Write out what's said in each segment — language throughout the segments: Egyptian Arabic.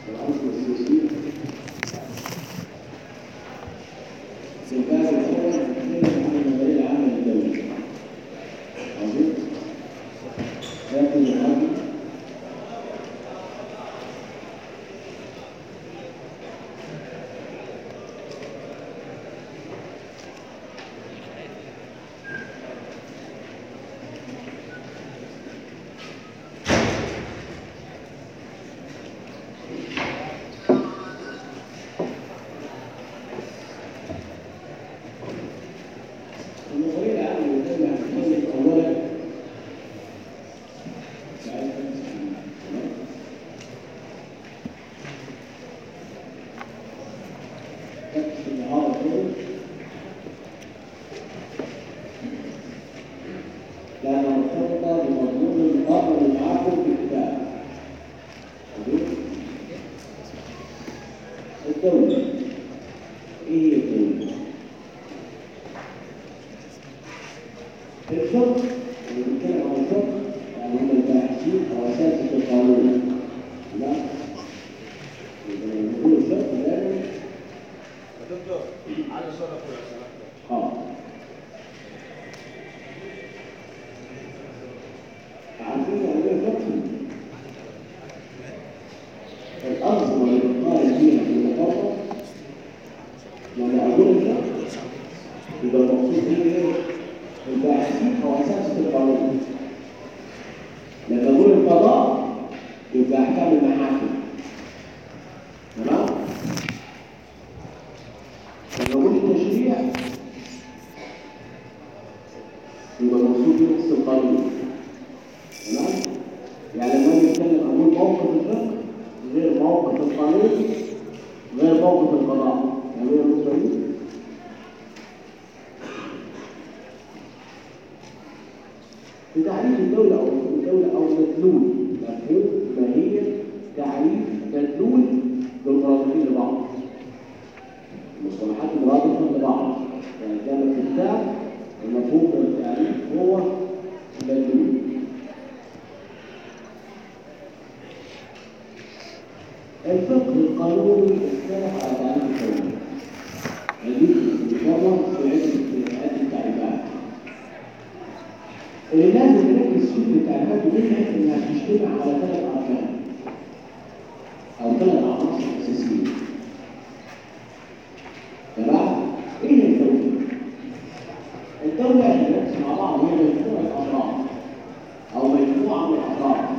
العنصر السياسي الباب الأول نتكلم عن المبادئ العامة للدولة عظيم لكن العدل المبادئ العامة للدولة هتتكلم أولا تكتب النهارده كله لا مرتبطة بمضمون الأمر المعقول في الكتاب. الدولة إيه هي الدولة؟ الفقه اللي بنتكلم عن الفقه يعني هم الباحثين أو أساتذة القانون لا لما نقول الفقه دايما يا دكتور على صورة لو سمحت اه عارفين يعني ايه الفقه؟ الأنظمة اللي بتقارن فيها في المطابق لما أقول الفقه يبقى المقصود بيه ايه؟ الباحثين أو أساتذة القانون لما أقول القضاء يبقى أحكام المحاكم تمام؟ لما أقول التشريع يبقى المقصود بيه نص القانون تمام؟ يعني لما أجي أتكلم أقول موقف الفقه غير موقف القانون غير موقف القضاء يعني ايه النقطة دي؟ في تعريف الدولة أو الدولة أو مدلول مفهوم ماهية تعريف مدلول بالمرادفين لبعض المصطلحات مرادفة لبعض يعني كان في الكتاب المفهوم والتعريف هو مدلول الفقه القانوني اختلف على تعريف الدولة عديد مكرر في عدة عدة تعريفات اللي لازم نركز فيه في التعريفات منها انها تجتمع على ثلاث اركان او ثلاث عناصر اساسيه تمام؟ ايه هي الدوله؟ الدوله احنا بنركز مع بعض هي مجموعه افراد او مجموعه من الافراد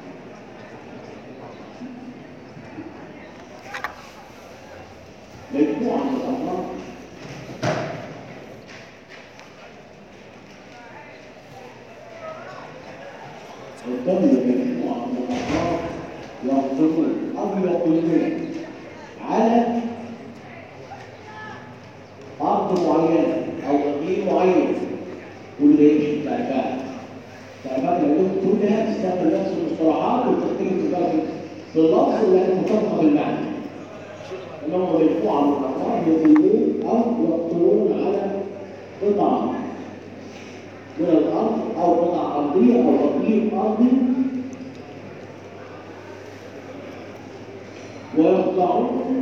مجموعه من الافراد الدولة مجموعة من الأفراد يقدرون أو يقومون على أرض معينة أو إقليم معين كل إيش تعرفات تعرفات العلوم كلها تستخدم نفس المصطلحات وتختلف بقى في اللفظ ولكن مطابقة بالمعنى إنهم مجموعة من الأفراد يقومون أو يقطرون على قطع من الأرض أو قطع أرضية أو إقليم أرضي ويخضعون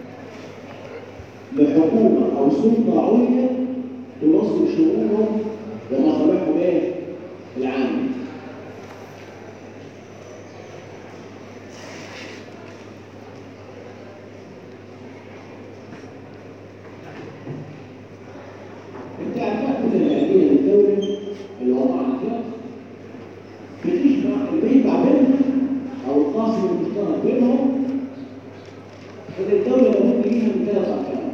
لحكومة أو سلطة عليا تنظم شؤونهم ومصالحهم إيه؟ العامة. التعريفات كلها العلمية للدولة اللي وضعها الفقه بتجمع بيجمع بينهم أو القاسم المشترك بينهم إن الدولة لابد ليها من ثلاث أركان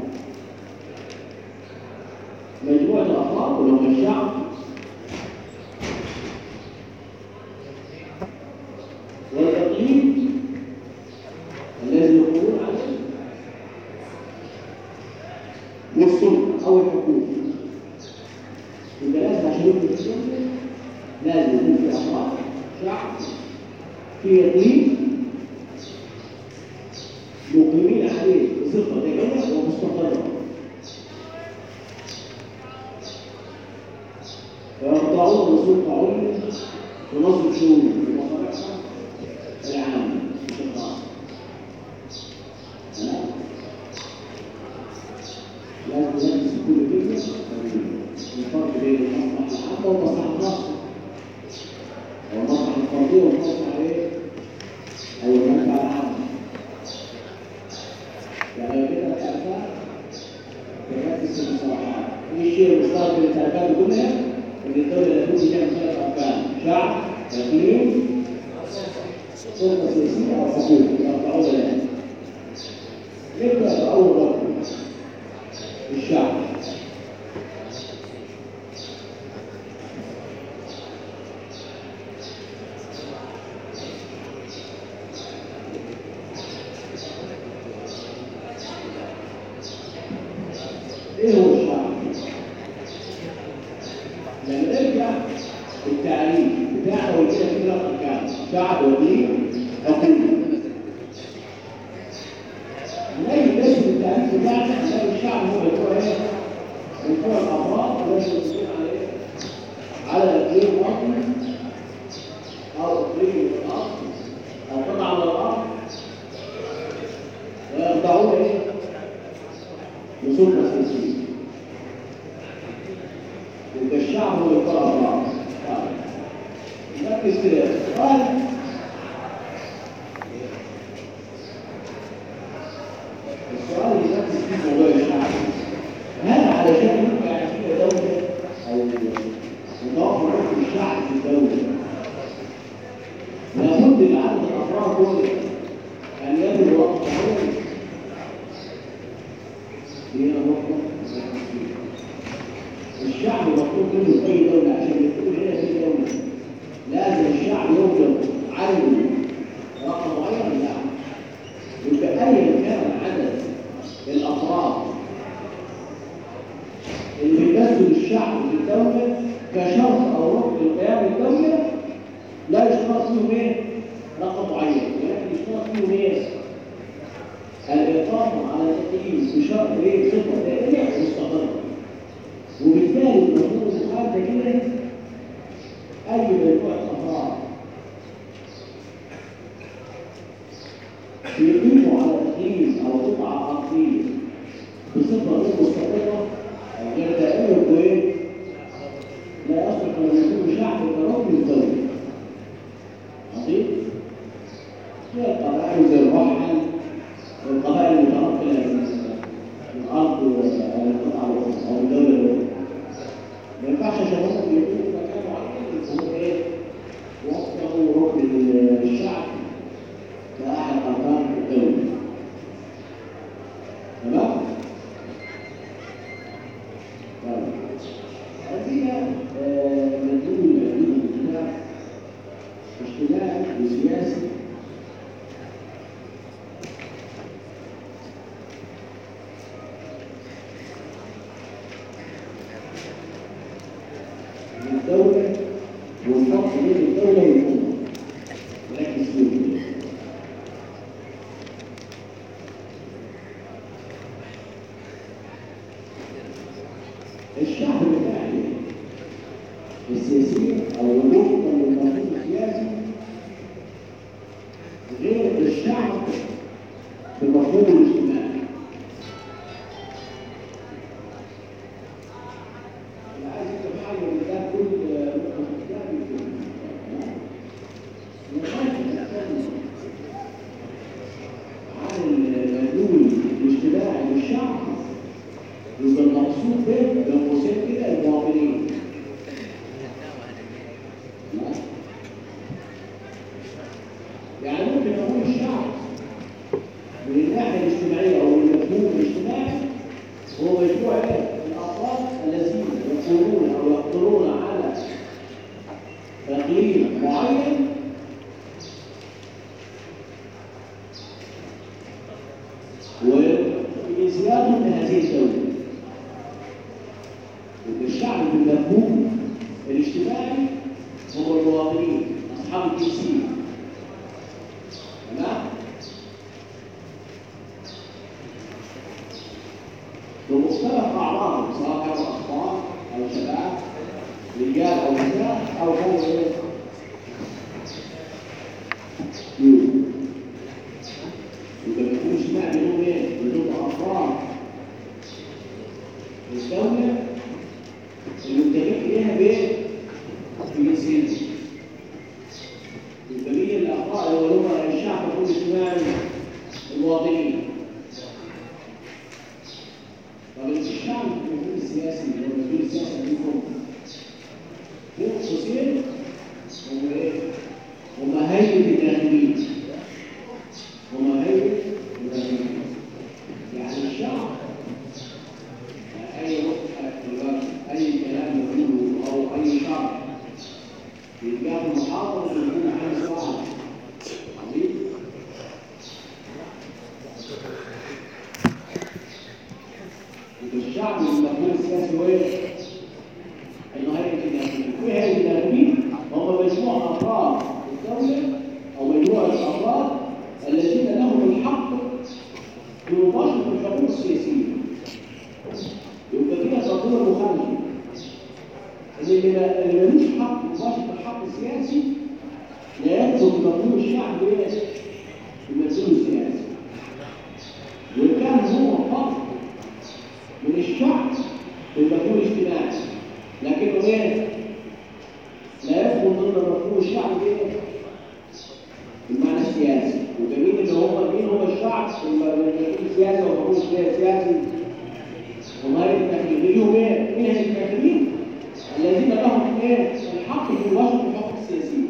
مجموعة الأفراد ولو الشعب والإقليم الذي يقولون عليه والسلطة أو الحكومة يبقى لازم عشان يكون في الدولة لازم يكون في أفراد شعب في إقليم مقيمين عليه بصفة دائمة ومستقرة ويخضعون لسلطة عليا تنظم شؤونهم ومصالحهم العامة بشكل خاص الفرق بين المصلحة العامة والمصلحة الخاصة أو المصلحة الفردية والمصلحة إيه؟ أو المنفعة العامة يعني كده الأربعة تركز في المصطلحات إيه الشيء المشترك بين التركات كلها؟ إن الدولة لابد فيها من ثلاث أركان شعب إقليم سلطة سياسية أو حكومة يرفعون لها نبدأ بأول ركن الشعب ايه هو الشعب؟ لما نرجع التعريف بتاعنا وكده في ثلاث اركان شعب ودين حكومه نلاقي بس التعريف بتاعنا نلاقي الشعب هو بتوع ايه؟ بتوع الافراد الذي يسكن على ايه؟ على الاقليم الوطني او اقليم الارض او قطعه من الارض ويخضعون ايه؟ لسلطه سياسيه يبقى الشعب هو يختار الافراد نركز كده السؤال السؤال اللي نركز فيه موضوع الشعب هل علشان يبقى عندنا دولة أو نظام حكم الشعب في الدولة لابد لعدد الأفراد دول أن يبلغ وقت معين هي نقطة الشعب مطلوب منه في أي دولة عشان يكون هنا في دولة لازم الشعب يوجد عنده رقم معين لا يبقى ايا كان عدد الافراد اللي بيمثل الشعب في الدوله كشرط او ركن لقيام الدوله لا يشترط فيهم ايه؟ رقم معين ولكن يشترط فيهم ايه؟ الاقامه على تكليف بشرط ايه؟ صفه دائمه مستقره وبالتالي المفروض الحال ده كده أي مجموعة أفراد يقيموا على تقييم أو قطعة أرضية بصفة غير مستقرة أو غير دائمة وإيه؟ لا يصلح أن يكون شعب كركن الدولة. عظيم؟ زي القبائل زي الرحل والقبائل المتنقلة من الأرض والقطع أو الدولة الأخرى. ما ينفعش شباب يكون في مكان معين يكون ايه؟ وصفه ركن الشعب كأحد أركان الدولة. تمام؟ طيب. عندنا مدلول مدلول الاجتماع اجتماعي وسياسي الدولة والفرق بين الدولة والأمة ركز فيه الشعب بتاعي السياسية أو الوحدة للمنظوم السياسي غير الشعب في المفهوم الاجتماعي أنا عايز أكتب حاجة من ده كل نقطة في كتابي كده. لغاية ما أتكلم عن المدلول الاجتماعي للشعب يبقى المقصود به بين قوسين كده المواطنين. يعني ممكن أقول الشعب من الناحية الاجتماعية أو من المفهوم الاجتماعي هو مجموعة ايه؟ الأفراد الذين يقولون أو يقدرون على تقليد معين وانسيابهم لهذه الدولة. يبقى الشعب بالمفهوم الاجتماعي هم المواطنين أصحاب الجنسية. تمام؟ بمختلف أعمارهم سواء كانوا أطفال أو شباب رجال أو نساء أو كانوا إيه؟ يوم. يبقى بيكون اجتماع بينهم إيه؟ بينهم أفراد الدولة الأعضاء اللي هم الشعب كل اجتماعي المواطنين طب الشعب المسؤول السياسي اللي هو المسؤول السياسي عندكم في خصوصين هم ايه؟ هم هيئة الناخبين هم هيئة الناخبين يعني الشعب أي نقطة أي كلام يقوله أو أي شرط يتجاه المحاضرة يكون حاجة صعبة عظيم الشعب المفهوم السياسي هو ايه؟ انه هيئه الناخبين، ايه هيئه الناخبين؟ هم مجموعه افراد الدوله او مجموعه افراد الذين لهم الحق في مباشره الحقوق السياسيه. يبقى فيها تطوير مخالفه. ان اللي ما- اللي ملوش حق مباشره الحق السياسي لا يدخل في مفهوم الشعب ايه؟ المسؤول السياسي. وان كان هو فرد من الشعب بالمفهوم الاجتماعي لكنه ايه؟ لا يدخل ضمن مفهوم الشعب ايه؟ بالمعنى السياسي وجميل ان هم مين هو الشعب المفهوم السياسي والمفهوم السياسي وغير التكليف ليهم ايه؟ مين هي التكليف؟ الذين لهم ايه؟ الحق في مباشره الحقوق السياسيه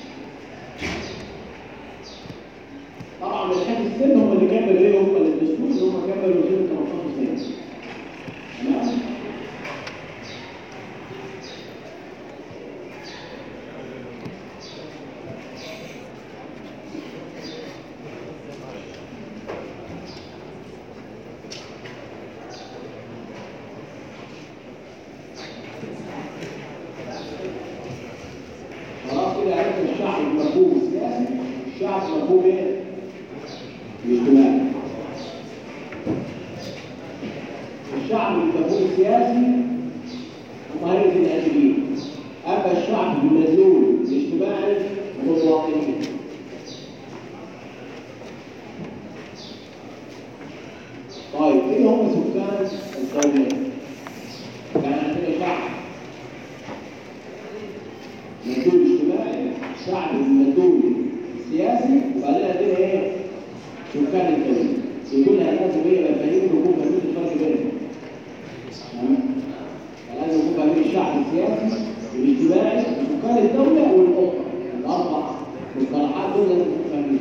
طبعا من حيث السن هم اللي كملوا ايه هم اللي الدستور اللي هم كملوا سن 18 سنه تمام خلاص كده عرفنا الشعب المفهوم السياسي الشعب مفهوم ايه؟ الاجتماعي الشعب المفهوم السياسي هم هيئة الناخبين أما الشعب المدلول الاجتماعي هم المواطنين طيب ايه هم سكان الدولة؟ كان عندنا شعب مدلول اجتماعي شعب المدلول السياسي وبعدين عندنا ايه؟ سكان الدولة يقول لها لازم هي مفاهيم ويكون فاهمين الفرق بينهم تمام؟ فلازم يكون فاهمين الشعب السياسي والاجتماعي وسكان الدولة والأسرة الأربع مصطلحات دول لازم يكونوا فاهمين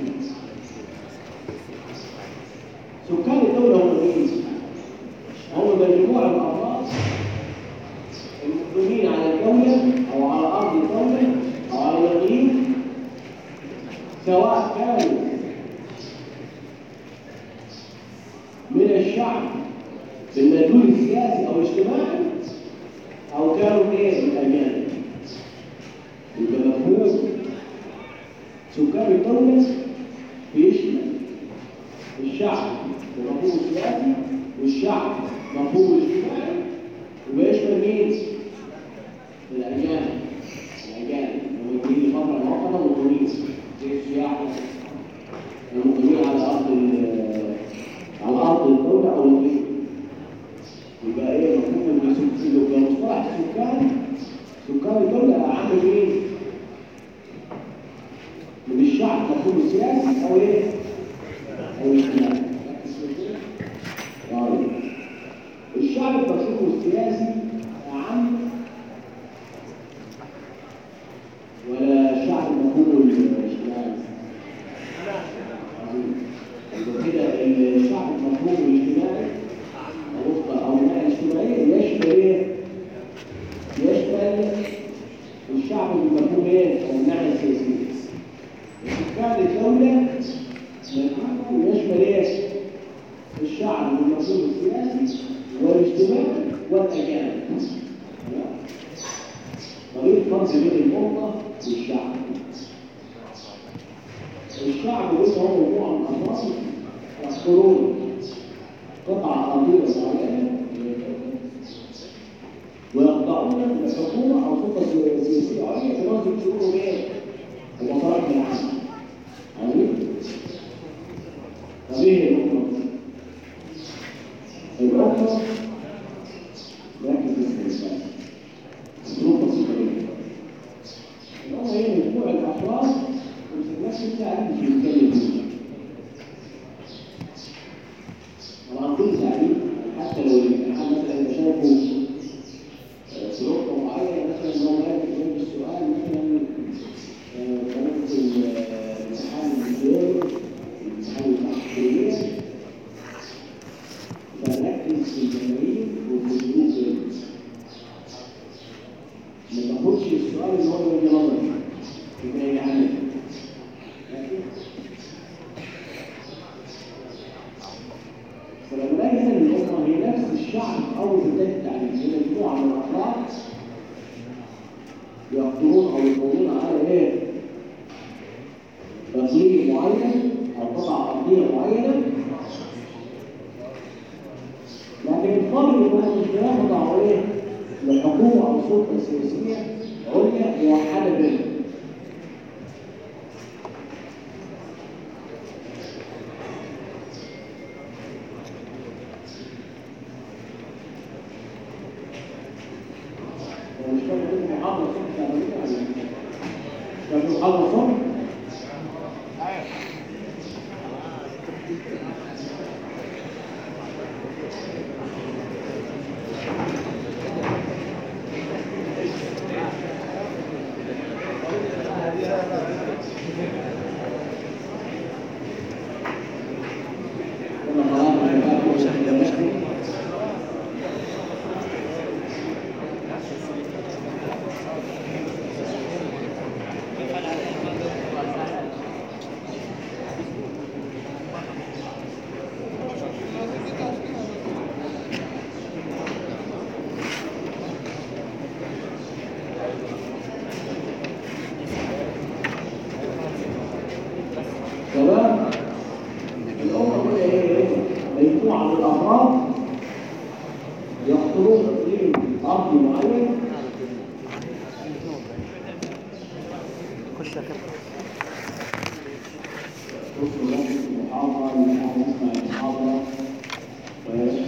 سكان الدولة هم مين؟ هم مجموعة من الأفراد المقيمين على الدولة أو على أرض الدولة أو على الإقليم سواء كانوا من الشعب بالمدلول السياسي أو الاجتماعي أو كانوا إيه؟ من الأجانب يبقى مفهوم سكان الدولة بيشمل الشعب بمفهوم السياسي والشعب مفهوم الاجتماعي وبيشمل مين؟ الأجانب الأجانب المقيمين لفترة مؤقتة مقيمين زي السياح المقيمين على أرض ال- على أرض الدولة أو الإقليم يبقى إيه مفهوم السك- يبقى مصطلح السكان سكان الدولة أعم مين؟ من الشعب مفهوم السياسي أو إيه؟ أو الاجتماعي ركز في كده. طيب الشعب المفهوم السياسي أعم ولا شعب مفهوم الاجتماعي؟ يبقى كده الشعب المفهوم الاجتماعي أو وفق أو الناحية الاجتماعية يشمل إيه؟ يشمل الشعب المفهوم إيه؟ أو الناحية السياسية. سكان الدولة مفهوم يشمل إيه؟ الشعب المفهوم السياسي والاجتماعي والأجانب. تمام؟ طريق فرق بين الأمة والشعب. الشعب بص هو مجموعة من الأفراد يحصلون قطعة أرضية معينة ويخضعون لحكومة أو سلطة سياسية عليا تنظم شؤونهم إيه؟ ومصالحهم العامة. عظيم؟ طب إيه الأمة؟ الأمة ركز في الإنسان. ظروف بسيطة جدا. الأمة هي مجموعة أفراد ومسكناش أنت حاجه مش بيتكلم فيها طبعا كل تعليم حتى لو الامتحان مثلا انت شايفه آه، في نقطه معينه مثلا ان هو يعرف يجاوب السؤال مثلا آه، كانت ال- آه، الامتحان الدكتور الامتحان بتاع الكليه فركز في التمارين وفي السلوك ما تاخدش السؤال اللي هو يجي نظري يبقى يعني فلما نلاقي هنا الأمة هي نفس الشعب أول بداية التعليم هي مجموعة من الأفراد يقدرون أو يقولون على إيه؟ تقليد معين أو قطعة أرضية معينة لكن الفرق يكون مش بيخضع إيه؟ لحكومة أو سلطة سياسية عليا موحدة بينهم هو مش كان في محاضرة صبح تعملية ولا إيه؟ كان في محاضرة صبح؟ ولا خلاص يا شباب ولا شباب؟ شباب الأمة هي إيه؟ مجموعة من الأفراد يقتلون إقليم أرضي معين خش يا كابتن بصوا لازم المحاضرة اللي احنا نسمع المحاضرة ولازم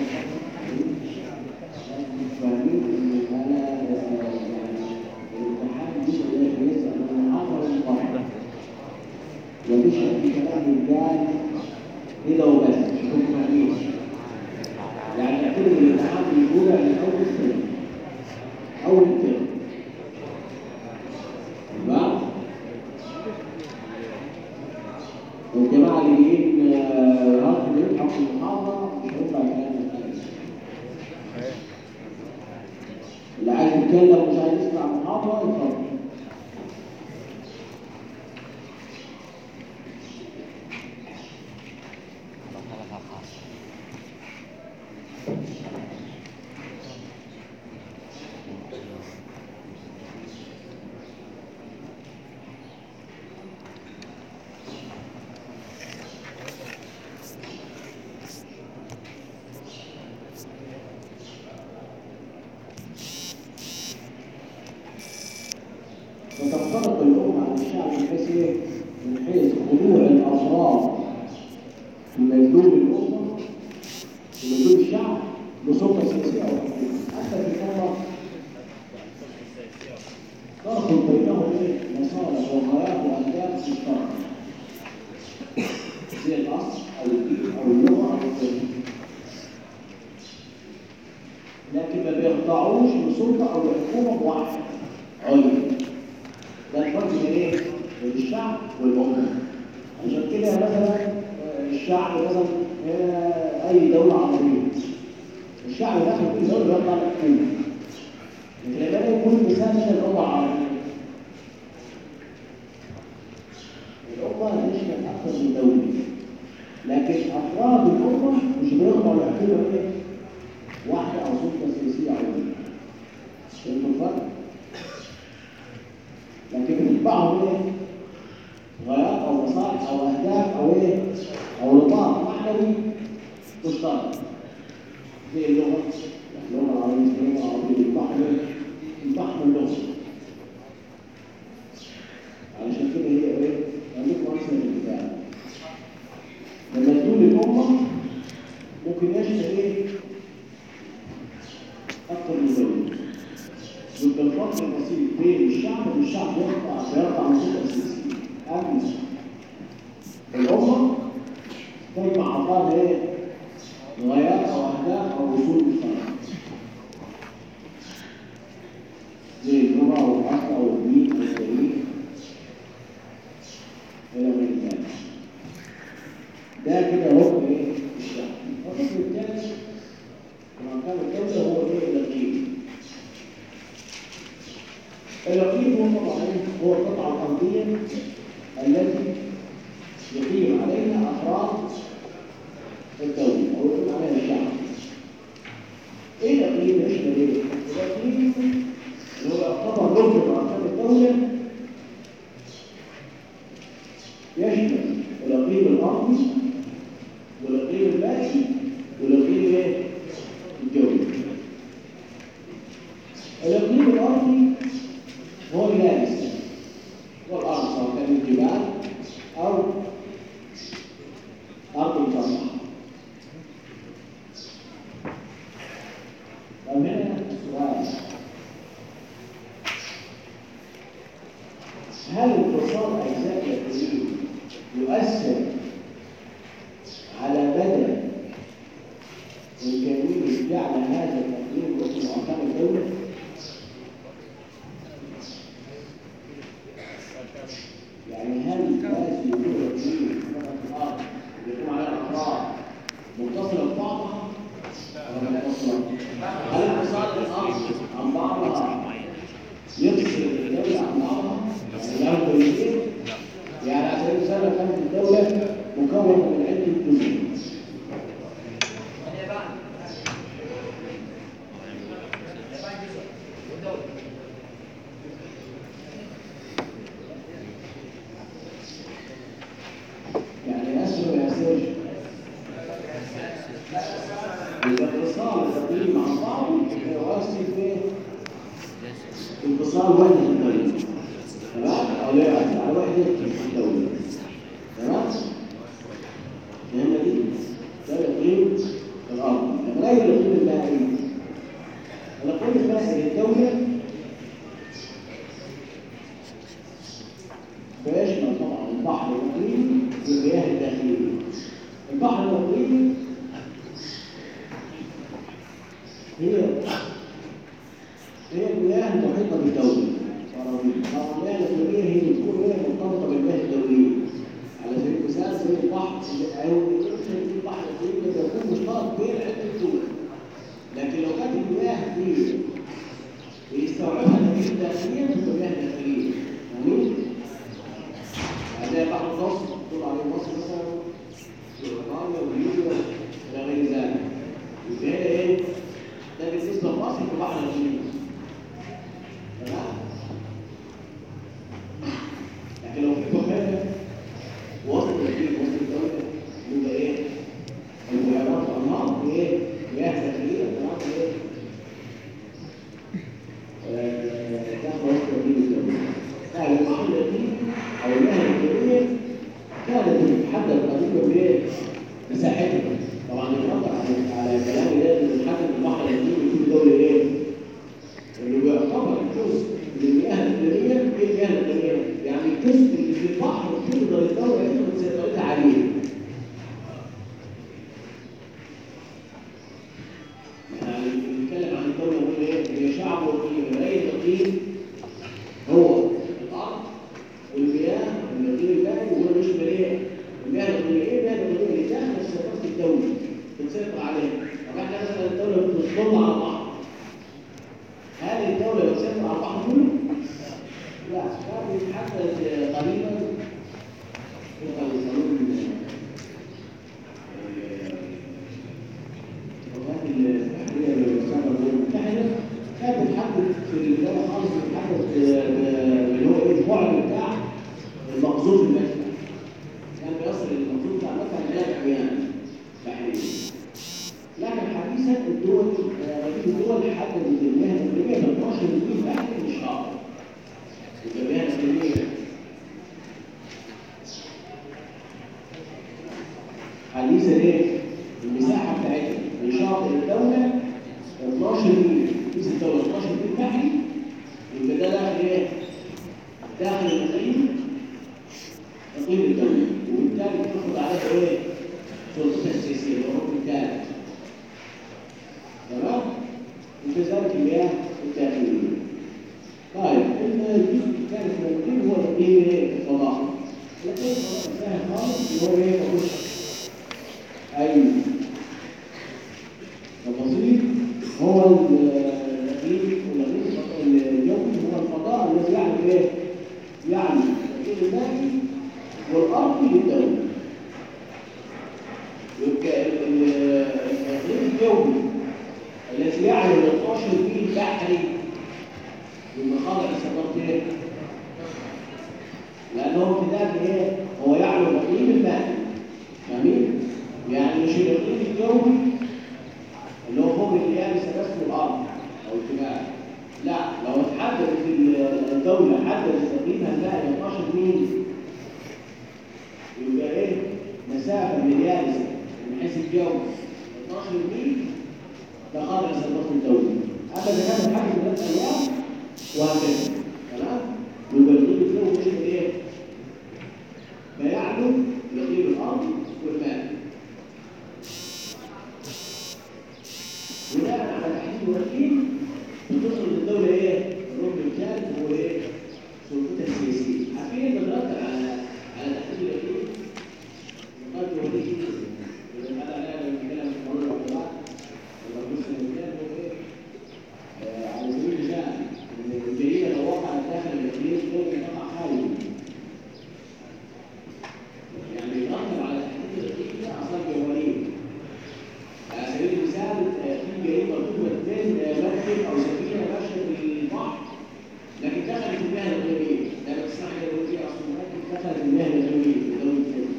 فاهمين إن أنا يعني الامتحان مش اللي بيسأل المحاضرة المحاضرة مفيش أي كلام يتقال كده وبس مش انتوا فاهمين يعني اعتبر الامتحان بيقول يعني أول سنة أول ترم تمام والجماعة اللي جايين رفض يلحقوا في المحاضرة مش هيطلع كلام كتير. اللي عايز يتكلم ومش عايز يسمع المحاضرة يتفضل. وتفترق الأمة عن الشعب من حيث إيه؟ من حيث خضوع الأفراد في مجنون الأمة في مجنون الشعب لسلطة سياسية أو حكومة حتى في الأمة تربط بينهم إيه؟ مصالح وغايات وأهداف مشتركة زي الأصل أو الدين أو اللغة أو الدين لكن ما بيخضعوش لسلطة أو لحكومة واحدة عليا ده الفرق بين ايه؟ بين الشعب والأمة عشان كده مثلا آه، الشعب مثلا آه، أي دولة عربية الشعب داخل كل دولة بيطلع حكومة لكن لما يكون مثال مثلا الأمة العربية الأمة تشمل أكثر من دولة لكن أفراد الأمة مش بيخضعوا لحكومة إيه؟ واحدة أو سلطة سياسية عليا فهمتوا الفرق؟ لكن بتتبعهم ايه؟ غايات او مصالح او اهداف او ايه؟ او رباط معنوي مشترك زي اللغه اللغه العربيه زي اللغه العربيه بيتبعهم ايه؟ بيتبعهم اللغه علشان كده هي ايه؟ عندكم امثله في الكتاب لما تقول الامه ممكن يشمل ايه؟ اكثر من دوله يبقى الفرق البسيط بين الشعب والشعب يقطع يقطع من سلطه سياسيه امن تجمع أفراد إيه؟ غايات أو أهداف أو وصول مشتركة زي اللغة والعصر أو الدين أو التاريخ إلى غير ذلك ده كده ركن إيه؟ الشعب الركن الثالث من أركان الدولة هو إيه؟ الإقليم الإقليم هو طبعا هو القطعة الأرضية التي يقيم عليها أفراد الدولة أو يقيم عليها الشعب. إيه الإقليم يشمل إيه؟ الإقليم اللي هو يعتبر ركن من أركان الدولة يشمل الإقليم الأرضي والإقليم المائي والإقليم إيه؟ الجوي. الإقليم الأرضي هو اليابس هو الأرض سواء كان الجبال أو أرض مسطحة. طب هنا السؤال هل انفصال أجزاء الإقليم يؤثر على مدى إمكانية جعل هذا الإقليم ركن أركان الدولة؟ يعني هل لازم يكون الدين الارض يكون عليها الافراد متصله ببعضها ولا متصله؟ هل انفصال الارض عن بعضها يفصل الدوله عن بعضها؟ يعني لو كويسين يعني على سبيل المثال لو كانت الدوله مكونه من عده جزء يعني أسر ما يسيرش الانفصال الثقيل مع بعض يؤثر في انفصال وحدة الدولة تمام؟ أو يؤثر على وحدة الدولة تمام؟ فهمنا دي؟ ده الإقليم الأرض لكن أي الإقليم المائي الإقليم المائي للدولة فيشمل طبعا البحر الاقليمي والمياه الداخليه. البحر الاقليمي هي هي المياه المحيطه بالدوله. طبعا المياه الاقليميه هي بتكون هي مرتبطه بالمياه الدوليه. على سبيل المثال زي البحر او في البحر الاقليمي بيكون مشترك بين عده دول. لكن لو كانت المياه دي بيستوعبها المياه الداخليه بتبقى مياه داخليه. فاهمين؟ زي بحر متوسط تقول عليه مصر مثلا بريطانيا وليبيا الى غير ذلك يبقى هنا ايه؟ ده بالنسبه لمصر في بحر الغيب تمام؟ لكن لو في بحيره وسط الغيب وسط الدوله يبقى ايه؟ البحيرات انهار وايه؟ مياه داخليه تمام ايه؟ تاخد وسط الغيب الدوله يعني البحر الغيب او المياه الجويه كانت بتتحدد قديما بايه؟ مساحتها طبعا يفضل على على كلامي ده ان بتحدد البحر الهندي في كل دوله ايه؟ اللي بيعتبر جزء من المياه الاقليميه ايه المياه الاقليميه؟ يعني الجزء اللي في البحر تقدر الدوله تاخد سيطرتها عليه. يعني بنتكلم عن الدوله نقول ايه؟ هي شعب واقليم، غير الاقليم هو الارض والمياه والنظير المائي وهو يشمل ايه؟ المياه الاقليميه، ايه المياه الاقليميه اللي داخل سيطره الدوله بتسيطر عليها؟ طب احنا مثلا الدوله بتطل على البحر. هل الدوله بتسيطر على البحر كله؟ لا، كان بيتحدد قريبا طبقا لقانون الولايات البحريه للمساعده الامم المتحده كانت بتحدد في البدايه خالص بتحدد اللي هو ايه البعد بتاع المقصود المدفع كان بيصل المقصود بتاع المدفع ثلاث ايام بحريه لكن حديثا الدول آه، في دول حددت المهنه الاقليميه ب 12 مليون بحري مش اكتر يبقى المهنه الاقليميه حديثا ايه؟ المساحه بتاعتها من شاطئ الدوله 12 ميل كيس الدوله 12 ميل بحري يبقى ده داخل ايه؟ داخل الاقليم اقليم الدوله وبالتالي بتاخد عليها ايه؟ سلطتها السياسيه اللي هو الركن الثالث تمام وكذلك المياه التأمينية طيب الجزء الثالث من الدين هو تقييم ايه الفضاء لكن الفضاء سهل خالص اللي هو ايه تخش ايوه تفاصيل هو النقيب والنقيب الجوي هو الفضاء الذي يعني ايه؟ يعني التقييم المائي والارض للدولة يبقى التقييم الجوي الذي يعني 12 ميل بحري من مخاضع السفارة ايه؟ لأنه امتداد ايه؟ هو يعني الإقليم المائي فاهمين؟ يعني مش الإقليم الجوي اللي هو فوق اليابس بس الأرض أو الجبال لا لو اتحددت الدولة حددت تقييمها المائي 12 ميل يبقى ايه؟ مسافة من اليابس من حيث الجو 12 ميل ده خارج سيطرة الدولة أما إذا كان الحاجة من ثلاث أيام وهكذا تمام؟ يبقى الغيب الجو مش إيه؟ ما يعلو يغيب الأرض والماء بناء على تحديد الوكيل بتصل للدولة إيه؟ الركن الثالث هو إيه؟ سلطتها السياسية عارفين إن بنرد على على تحديد الوكيل نقاط الوكيل إذا هذا لا نتكلم في قانون العقوبات ولا بص المثال هو إيه؟ آه، على سبيل المثال إن الجريمة لو وقعت داخل الوكيل ممكن تقع خارج يعني ينظم على تحديد الوكيل أعصاب جوهرية على سبيل المثال آه، في جريمة تهمة اثنين آه، مركب أو سفينة ماشية في البحر لكن دخلت المياه الغربية ده بتسمع الغربية أصلا مركب دخلت المياه الغربية في دولة الفيلم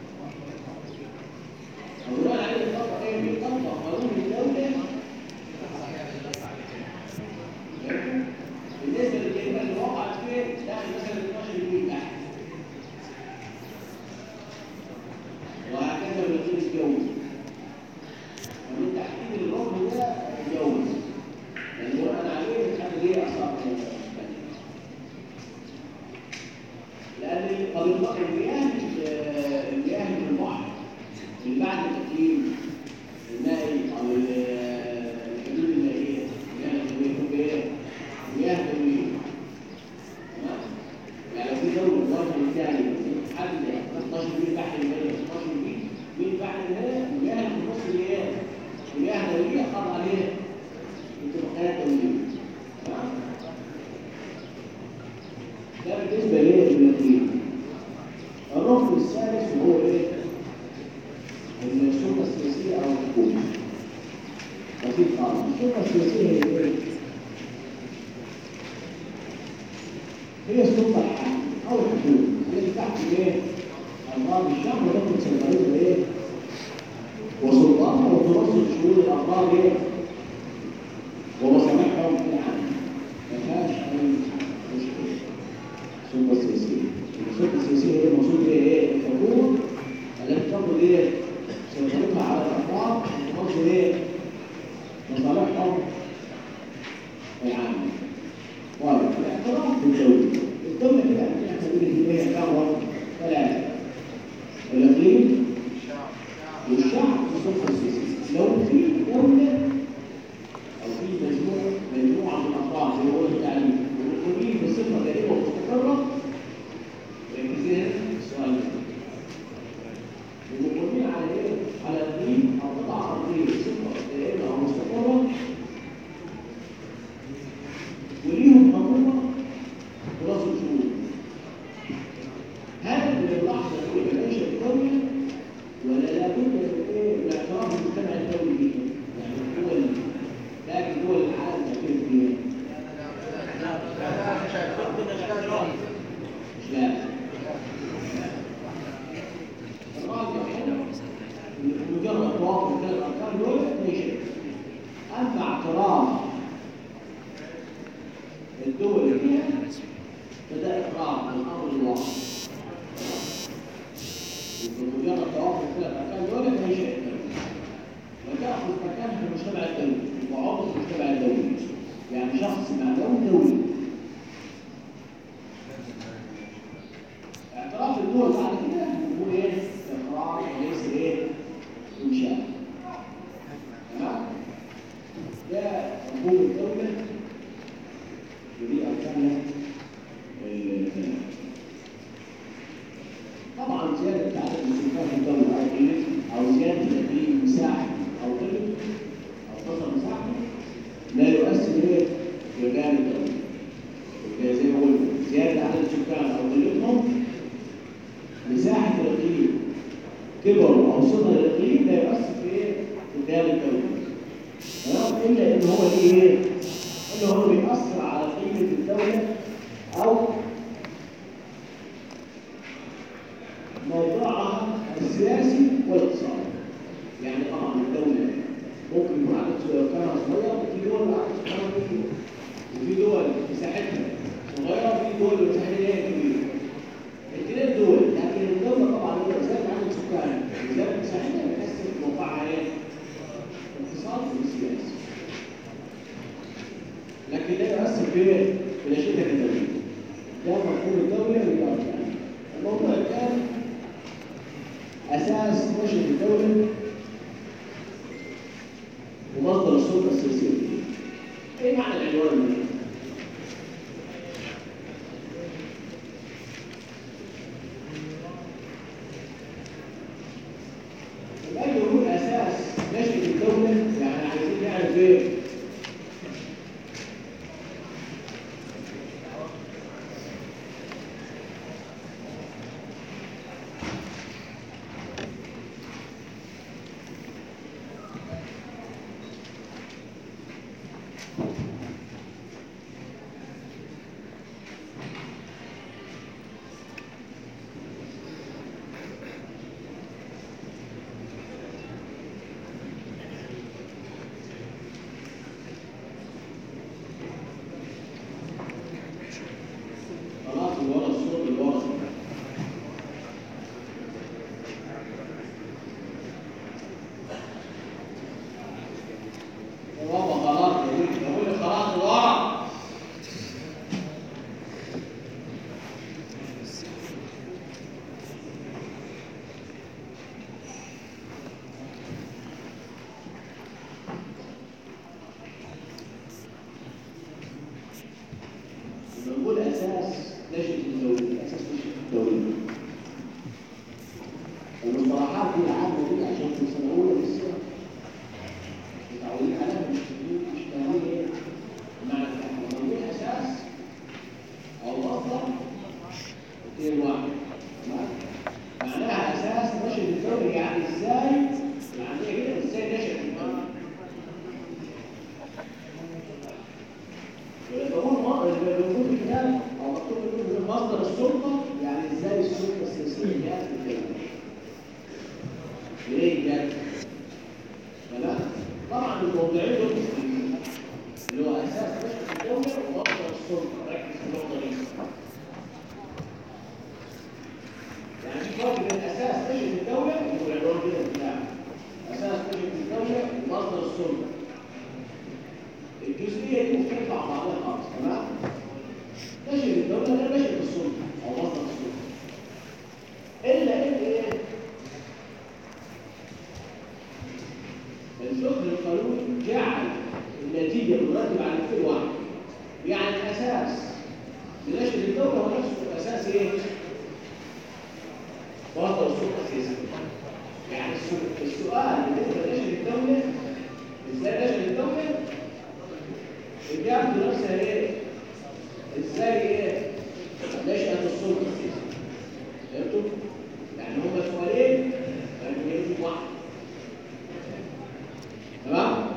وبناء عليه الطبق ايه بيطبق قانون الدولة بالنسبة للجريمة اللي وقعت فين داخل مثلا 12 مليون تحت وهكذا الوكيل الجوي ومن تحديد الركن ده الجوز لأن بناء عليه بتحدد ايه أصابع لأن طريقة المياه المياه من البحر اللي بعد التقييم المائي او ال- الحدود المائيه المياه الجويه تبقى ايه؟ مياه جويه تمام؟ يعني لو في دوله الوطن الثاني حد 12 ميل بحر المائي 12 ميل ميل بحر المائي المياه اللي في النص اللي هي مياه جويه خاض عليها اتفاقيات دوليه تمام؟ ده بالنسبه للتقييم الركن الثالث وهو ايه؟ السلطة السياسية أو الحكومة. بسيط خالص، السلطة السياسية هي إيه؟ هي السلطة الحاكمة أو الحكومة، هي اللي تحت إيه؟ أفراد الشعب وتملك سيطرتها إيه؟ وسلطانها وتنظم شؤون الأفراد إيه؟ ومصالحهم العامة. ما فيهاش أي مشكلة. السلطة السياسية. السلطة السياسية هي المقصود بيها إيه؟ الحكومة التي تفرض ايه سيطرتها على الافراد وتنظم ايه مصالحهم العامه واضح الاعتراف بالدوله الدوله كده احنا بنقول هي كام ثلاثه الاقليم والشعب والسلطه السياسيه لو في دوله او في مجموعه مجموعه من الافراد زي ما قلت التعليم والمقيمين بصفه دائمه ومستقره ركزين السؤال ده المقيمين على ايه؟ على الدين او قطع ارضيه صفه دائمه او مستقره وليهم حكومه وراسل شؤون. هل من اللحظه الاولى بلاش الدوله ولا لابد من ايه؟ من اعتراف المجتمع الدولي بيها؟ يعني الدول لكن دول العالم تعترف بيها. مش لازم. الراجع هنا مجرد توافق ثلاث اركان دول ليس اما اعتراف الدول اللي فيها فده اقرار من امر الواقع مجرد توافق ثلاث اركان دول ليس وتاخذ مكانها في المجتمع الدولي وعضو في المجتمع الدولي يعني شخص معلوم دولي اعتراف الدول بعد كده بيكون ايه؟ اقرار وليس ايه؟ كبر او صغر الاقليم لا يؤثر في ايه؟ في القيام الدولي تمام الا ان هو ليه ايه؟ ان هو بيأثر على قيمه الدوله او موضوعها السياسي والاقتصادي يعني طبعا الدوله ممكن يكون عدد سكانها صغير وفي دول عدد سكانها كبير وفي دول مساحتها صغيره وفي دول مساحتها كبيره الاثنين دول لكن الدوله طبعا هي زاد عدد سكانها وزاد مساحتها بتحسن موقعها ايه؟ اقتصاد وسياسي لكن لا يؤثر في في نشيتها الدوليه ده مفهوم الدوله والاركان الموضوع الثاني اساس نشأة الدوله ومصدر السلطه السياسيه ايه معنى العنوان ده؟ الآن يقول أساس نشأة الدولة يعني عايزين نعرف إيه؟ خلاص اللي ورا الصوت اللي ورا يا بابا خلاص بقول بقول خلاص اللي ورا بنقول اساس نشأة الدولة اساس نشأة الدولة المصطلحات دي العامة دي عشان في سنة أولى في السنة متعودين عليها مش مش فاهمين ايه معنى الكلام بنقول اساس او مصدر اثنين واحد تمام معناها اساس نشأة الدولة يعني ازاي يعني ايه كده ازاي نشأت الدولة بقول بقول في الكتاب او مكتوب في مصدر السلطه يعني ازاي السلطه السياسيه جت في الدوله ليه جت تمام طبعا الموضوعين دول مختلفين اللي هو اساس نشأة الدوله ومصدر السلطه ركز في النقطه دي يعني في فرق بين اساس نشأة الدوله والعنوان كده بتاعه اساس نشأة الدوله ومصدر السلطه الجزئيه دي مختلفه عن بعضها خالص تمام نشأة الدولة لا نشأة السلطة أو مصدر السلطة إلا إن إيه؟ الفقه القانوني جعل النتيجة المرتبة على كل واحد يعني الأساس لنشأة الدولة هو نفسه أساس إيه؟ مصدر السلطة السياسية يعني السؤال- السؤال بالنسبة لنشأة الدولة إزاي نشأة الدولة؟ إجابته نفسها إيه؟ إزاي إيه؟ نشأة السلطة السياسية. فهمتوا؟ يعني هما سؤالين لكن يجي واحد. تمام؟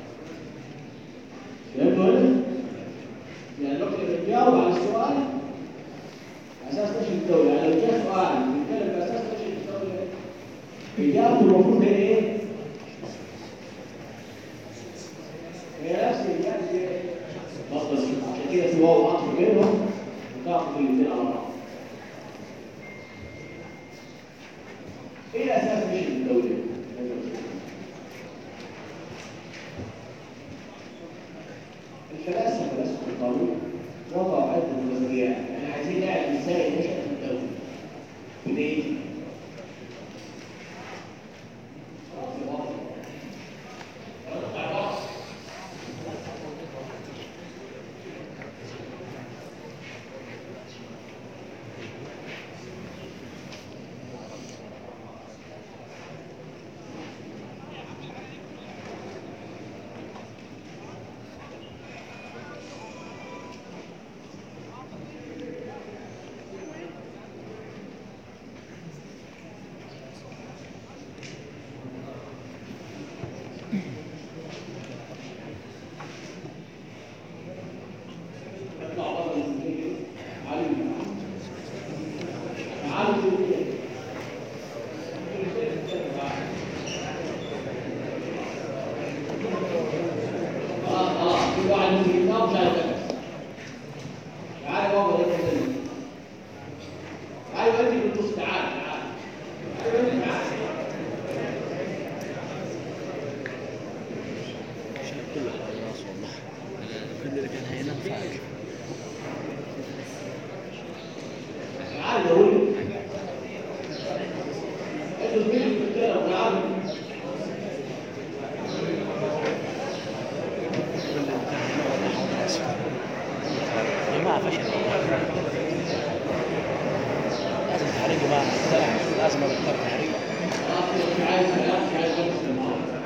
فهمتوا هنا؟ يعني لو كنا بنجاوب على السؤال أساس نشأة الدولة، يعني لو جاء سؤال بيتكلم بأساس نشأة الدولة إجابته المفروض هي إيه؟ هي نفس الإجابة إيه؟ مصدر السلطة. عشان كده في واو عطف بينهم وتعرفوا الاثنين على بعض. ايه اساس مشي الدولة؟ الفلاسفة فلاسفة القانون وضعوا عدة نظريات، احنا عايزين نعرف ازاي نشأت الدولة. بايه؟ بس جبناه ومش عارف ايه تعالى بابا ده كده تعالى انت بالنص تعالى تعالى تعالى انت تعالى شايف كل حاجة راس والله كل اللي كان هينام فاك تعالى يا ولد انتوا زميلي في الكلام تعالوا يا جماعة فشل لازم تحريق يا جماعة لازم أبطل تحريق مش عايز مش عايز بس النهارده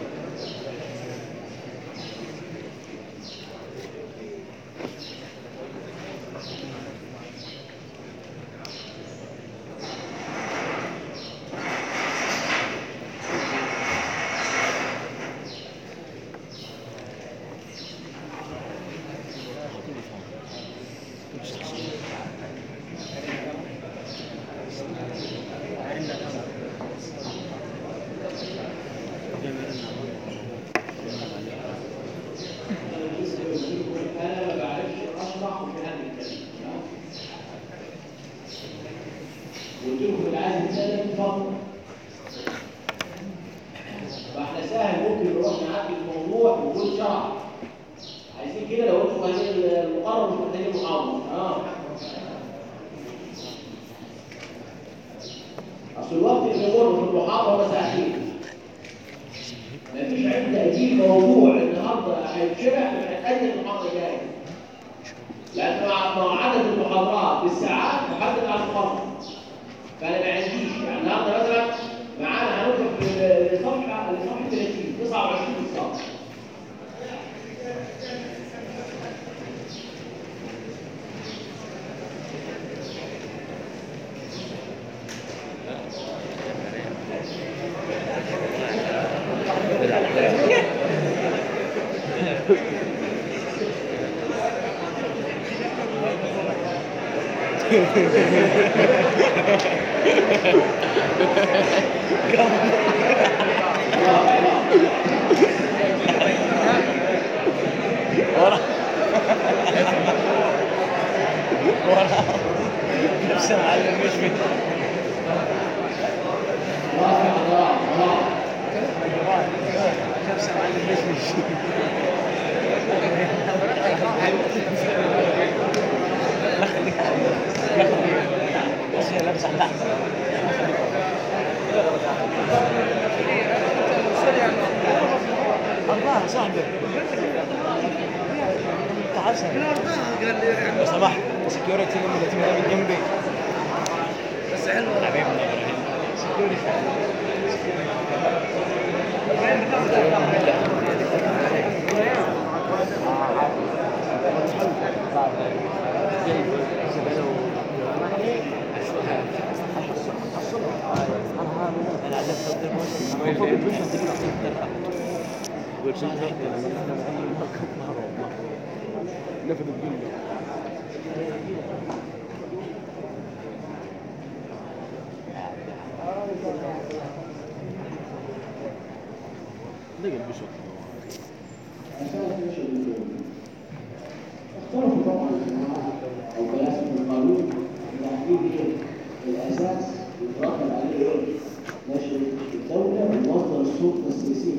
انا ما بعرفش اشرح وفي حد يتكلم قلت لكم اللي عايز يتكلم اتفضل فاحنا سهل ممكن نروح نعدي الموضوع ونقول شرح عايزين كده لو انتوا فاهمين المقرر مش محتاجين محاضره اه اصل الوقت اللي بيمر في المحاضره ده ساعتين مفيش عندي اجيب موضوع النهارده هيتشرح هتأجل المحاضره الجايه لان مع مع عدد المحاضرات بالساعات محدد على المحاضره فانا ما عنديش يعني النهارده مثلا معانا هندخل في لصفحه لصفحه 30 29 بالظبط ورا ورا نفس المعلم مش فيه خلاص يا حضرات خلاص نفس المعلم مش فيه لا خليك لا خليك بس هي لابسه تحت أربعة صاحبي تعال لو سمحت سكيورتي اللي تبقى من جنبي بس حلو حبيبنا ابراهيم سكيورتي انا علمت المفروض الفيشن نفذ الدنيا دقيقة بشوط اختلفوا طبعا الجماعه او فلاسفه القانون تحديد ايه الاساس يترتب عليه ايه نشر الدوله ومصدر السلطه السياسيه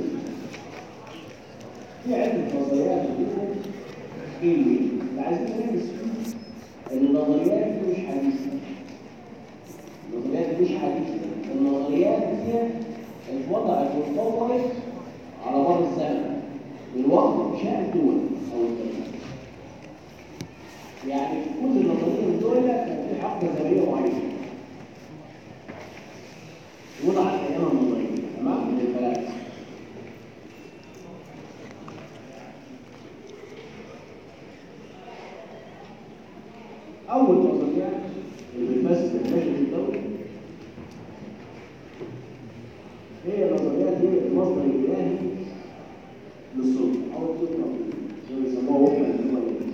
في عده نظريات جدا ايه اللي عايزين نركز فيه ان النظريات دي مش حديثه النظريات دي مش حديثه النظريات دي اتوضعت واتطورت على مر الزمن من وقت انشاء الدول او الدوله يعني في كل نظريه من دول كان في حقبه زمنيه معينه وضعت ايامها النظريه تمام من الفلاسفه اول نظريات اللي بتمثل النشر الدولي هي نظريات هي المصدر الالهي للسلطه او السلطه زي ما بيسموها وحده الدول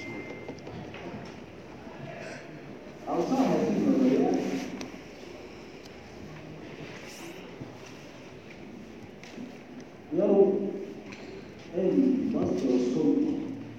أوصاف هذه النظريات يروا أن مصدر السلطة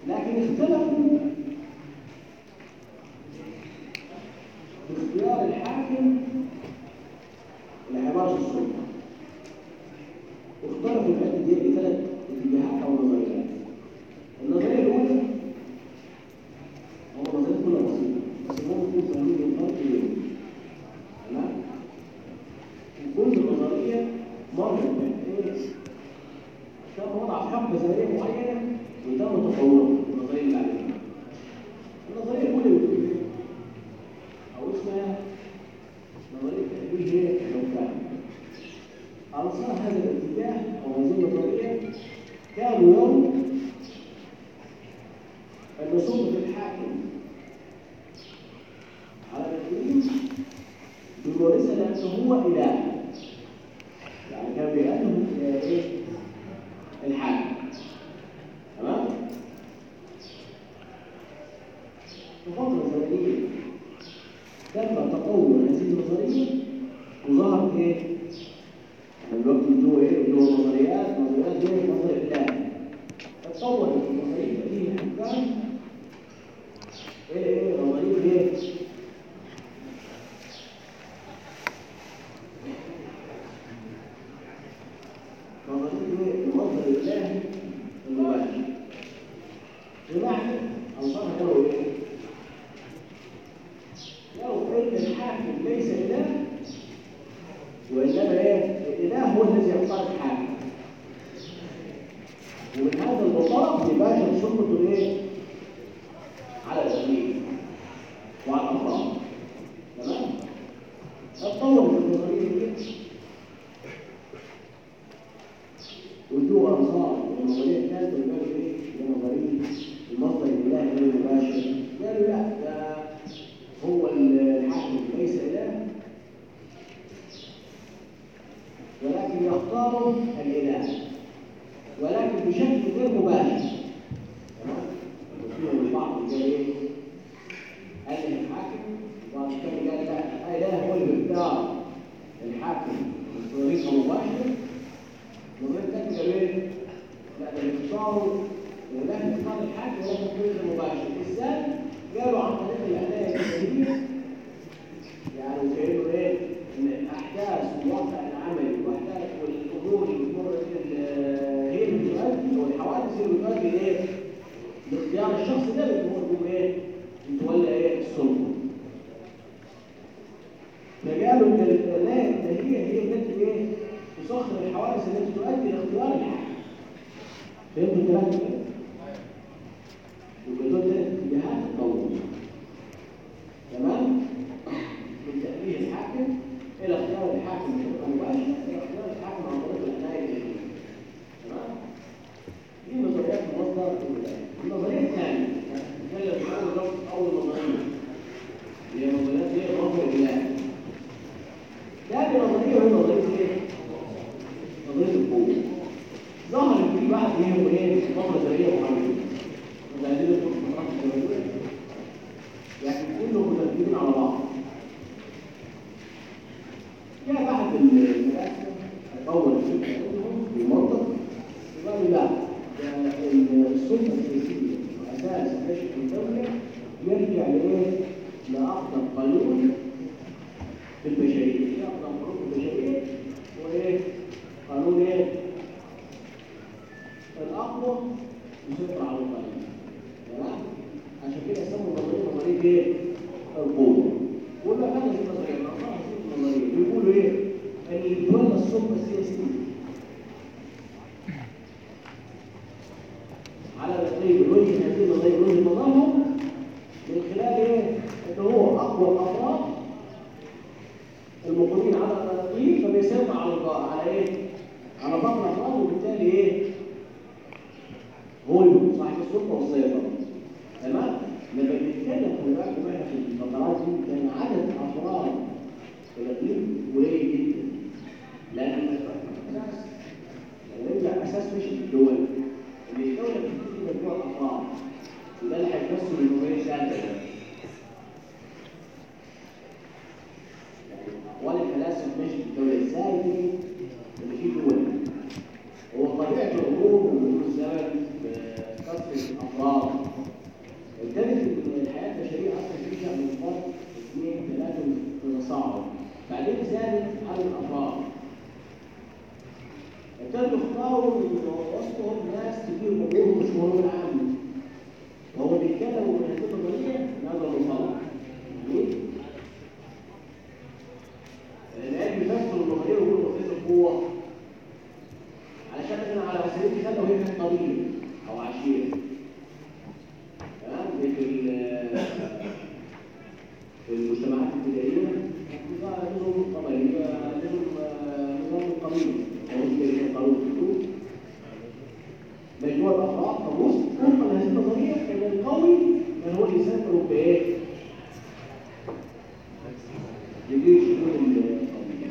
لكن اختلفوا في اختيار الحاكم لعبارة السلطة واختلفوا العدة دي بثلاث اتجاهات أو نظريات النظرية الأولى هو نظرية كلها بسيطة بس هو يكون فاهمين الفرق بينهم تمام وكل نظرية مرت بإيه كان وضع في حقبة زمنية معينة وتم تطورها النظرية اللي عليها النظرية الأولى بتقول إيه؟ أو اسمها نظرية تأويل الحكام أنصار هذا الاتجاه أو هذه النظرية كانوا يروا أن سلطة الحاكم على الإقليم بيورثها لأنه هو إله يعني كان بيأنه إيه؟ الحاكم تمام؟ في فترة زمنية تم تطور هذه النظرية وظهرت إيه؟ يعني الوقت اللي هو إيه؟ اللي هو نظريات نظريات غير نظرية الله تطور النظرية دي الحكام إلى إيه؟ نظرية إيه؟ نظرية إيه؟ المصدر الإلهي المباشر بمعنى أنصارها قالوا إيه؟ لو ان الحاكم ليس اله وانما ايه الاله هو الذي يختار الحاكم ومن هذا المنطلق يباشر سلطته ايه على الاقليم وعلى الافراد تمام اتطور في النظريه دي وجوه انصار والنظريه الثالثه قالوا ايه هي نظريه المصدر الالهي غير المباشر قالوا لا ده هو الحاكم ليس إله ولكن يختار الإله ولكن بشكل غير مباشر تمام؟ فيهم البعض قال إيه؟ قال الحاكم وبعض الثاني قال لا الإله هو اللي بيختار الحاكم بطريقة مباشرة وغير ذلك قال إيه؟ لا ده بيختاروا الإله بيختار الحاكم ولكن بطريقة مباشرة إزاي؟ قالوا عن طريق العناية الجسدية يعني كأنه ايه؟ ان الاحداث والواقع العملي والاحداث والامور اللي بتمر هي اللي بتؤدي والحوادث هي اللي بتؤدي ايه؟ لاختيار الشخص ده اللي هو ايه؟ يتولى ايه؟ السلطه. فقالوا ان العناية الجسدية هي التي ايه؟ تسخر الحوادث التي تؤدي لاختيار الحاكم. فهمتوا الكلام ده؟ يبقى دول ثلاث اتجاهات تطور تمام من تأليه الحاكم إلى اختيار الحاكم بشكل مباشر إلى اختيار الحاكم عن طريق العناية الجديدة تمام دي نظريات المصدر النظرية الثانية نتكلم في أول رفض أول نظرية هي نظريات هي الرفض الإلهي ثاني نظرية هي نظرية إيه؟ نظرية القوة ظهرت في بعض هي وإيه؟ فترة زمنية معينة وتهديد الفترات الزمنية يعني كلهم مترتبين على بعض جاء بعد الفلاسفه الاول في منطق قالوا لا ده السلطه السياسيه واساس نشأة الدوله يرجع لايه؟ لاقدم قانون في البشريه، ايه اقدم قانون في البشريه؟ وايه؟ قانون ايه؟ الاقوى يسيطر على القانون تمام؟ عشان كده سموا النظريه نظريه ايه؟ القوه. ولا هذا في نظريه النصارى في النظريه بيقولوا ايه؟ ان اللي يتولى السلطه السياسيه على الاقليم الوجه هذه النظريه وجه نظرهم من خلال ايه؟ ان هو اقوى الافراد المقيمين على الاقليم فبيسيطر على الباقي على ايه؟ على باقي الافراد وبالتالي ايه؟ هو اللي صاحب السلطه والسيطره تمام لما بنتكلم في بالك احنا في الفترات دي كان عدد افراد الاقليم قليل جدا لان الاساس لما نرجع اساس مش الدول ان الدوله بتبتدي مجموعه افراد وده اللي هيمثل الجمهوريه الثالثه يعني اقوال الفلاسفه مش الدوله ازاي دي ان في دول هو طبيعه الامور ومرور الزمن بكثره الافراد يختاروا من وسطهم ناس تجيب امور مش مهم عنه وهو بيتكلم من هذه النظريه نظر مصالح ليه؟ الآن بيفسر النظريه ويقول نظريه القوه علشان احنا على سبيل المثال لو هي كانت قبيله او عشيره تمام مثل ال- في المجتمعات البدائيه بقى نظم قبلي نظم نظام القبيله او زي قانون الحدود مجموعه افراد فبص وفقا لهذه النظريه ان القوي من هو اللي يسافر بايه؟ يدير شؤون القبيله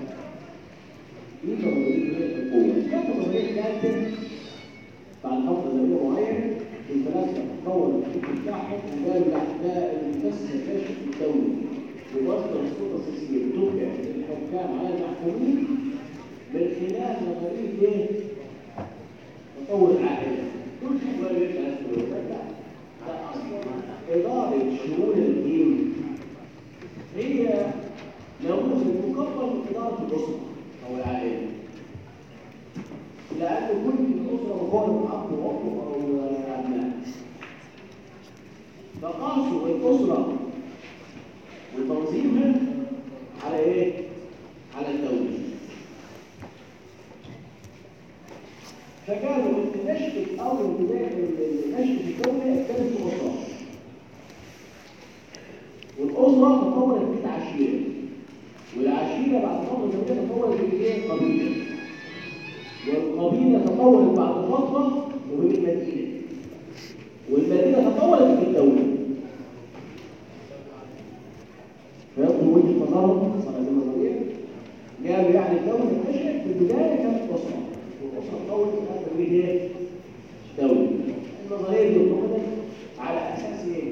دي نظريه القوه كانت نظريه ثالثه بعد فتره زمنيه معينه الفلاسفه تطور الفكر بتاعهم وقالوا لا ده المفسر الكاشف الدولي بواسطه السلطه السياسيه بتوقع الحكام على المحكومين من خلال نظريه ايه؟ تطور العائله كل شيء بقى يرجع لا ده اصلا اداره شؤون الدين هي نموذج مكبر من اداره الاسره او العائله لأن كل الأسرة مكونة من أب وأم أو أبناء. فقاسوا الأسرة وتنظيمها على إيه؟ على الدولة. فكانوا نشأة أول بداية نشأة الدولة كانت في الأسرة. والأسرة تطورت بقت عشيرة. والعشيرة بعد فترة زمنية تطورت بإيه؟ قبيلة. والقبيلة تطورت بعد فترة وهي المدينة والمدينة تطورت بالدولة فيبدو وجهة نظرهم صنع النظرية قالوا يعني الدولة نشأت في البداية كانت أسرة والأسرة تطورت في تكوين إيه؟ دولة النظرية دي اتخذت على أساس إيه؟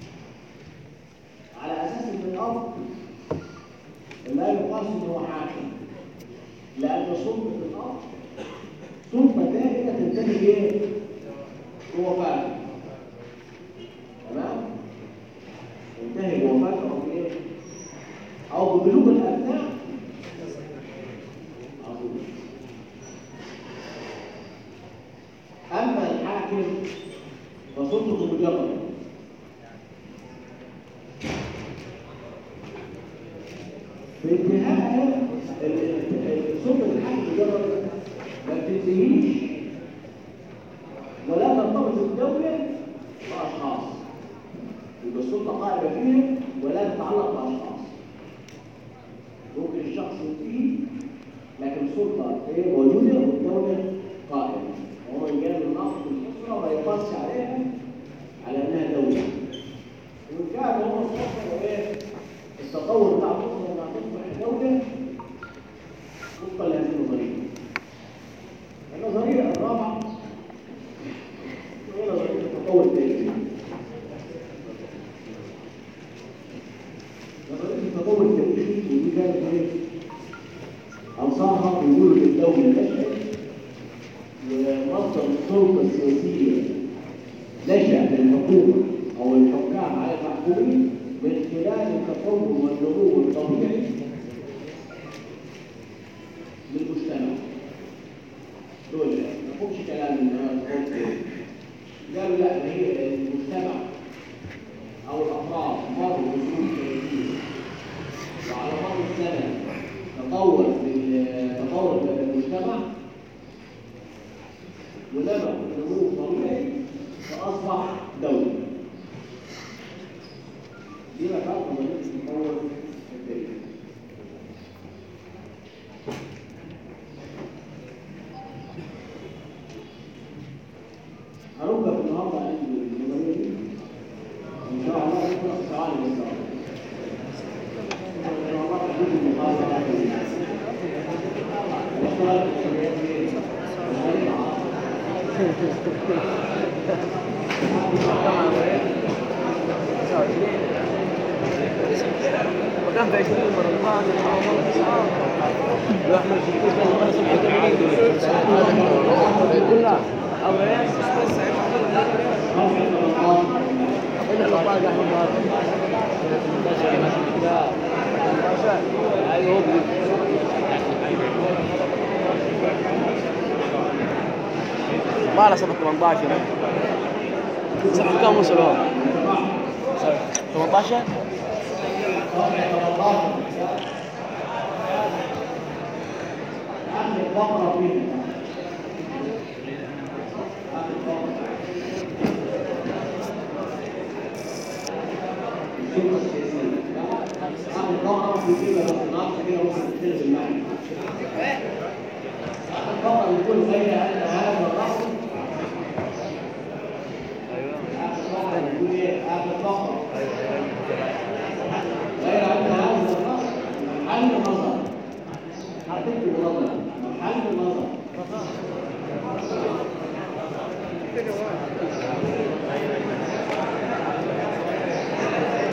على أساس إن الأب لا يقاس إن هو حاكم لأن سلطة الأب سلطة دائمة تنتهي إيه؟ بوفاته تمام؟ تنتهي بوفاته أو بإيه؟ أو ببلوغ الأبناء أو أما الحاكم فسلطته مجرد في انتهائها سلطة الحاكم مجرد ما بتنتهيش ولا ترتبط الدولة بأشخاص يبقى السلطة قائمة فيها ولا تتعلق بأشخاص ممكن الشخص ينتهي لكن السلطة هي موجودة والدولة قائمة ومن جانب النقد الأسرة ما يقاس عليها على أنها دولة وإن كان هو الفكر إيه التطور بتاع الأسرة إنها تصبح دولة وفقا لهذه النظرية النظرية الرابعة هي نظرية التطور التاريخي نظرية التطور التاريخي ودي كانت ايه؟ أنصارها بيقولوا إن الدولة نشأت ومصدر السلطة السياسية نشأ للحكومة أو الحكام على المحكومين من خلال التطور والنمو الطبيعي للمجتمع دول ما يقومش كلام ان قالوا لا ما هي المجتمع او الافراد مروا بظروف سياسيه وعلى مر الزمن تطور بال- تطور المجتمع ونمى نمو طبيعي فاصبح دوله دي بقى نظريه التطور التاريخي هنبدأ في النهارده عند النظرية دي إن شاء الله نقرأ سؤال بس إن شاء الله تكون المحاضرة هذه. نشتغل في الشباب دي. وكان في 20 رمضان واحمد في كلها اولاد إلا الأطفال قاعد ينضرب. لا. أيوه. ما له سبب 18 صح كم وصلوا 18 آخر فقرة فيها آخر فقرة الشرطة السياسية آخر فقرة في كده بس ناقص كده ممكن تختلف المعنى آخر فقرة بتقول غير أن هذا الرقم آخر فقرة بتقول إيه؟ آخر فقرة غير أن هذا الرقم محل نظر هتكتب نظر محل نظر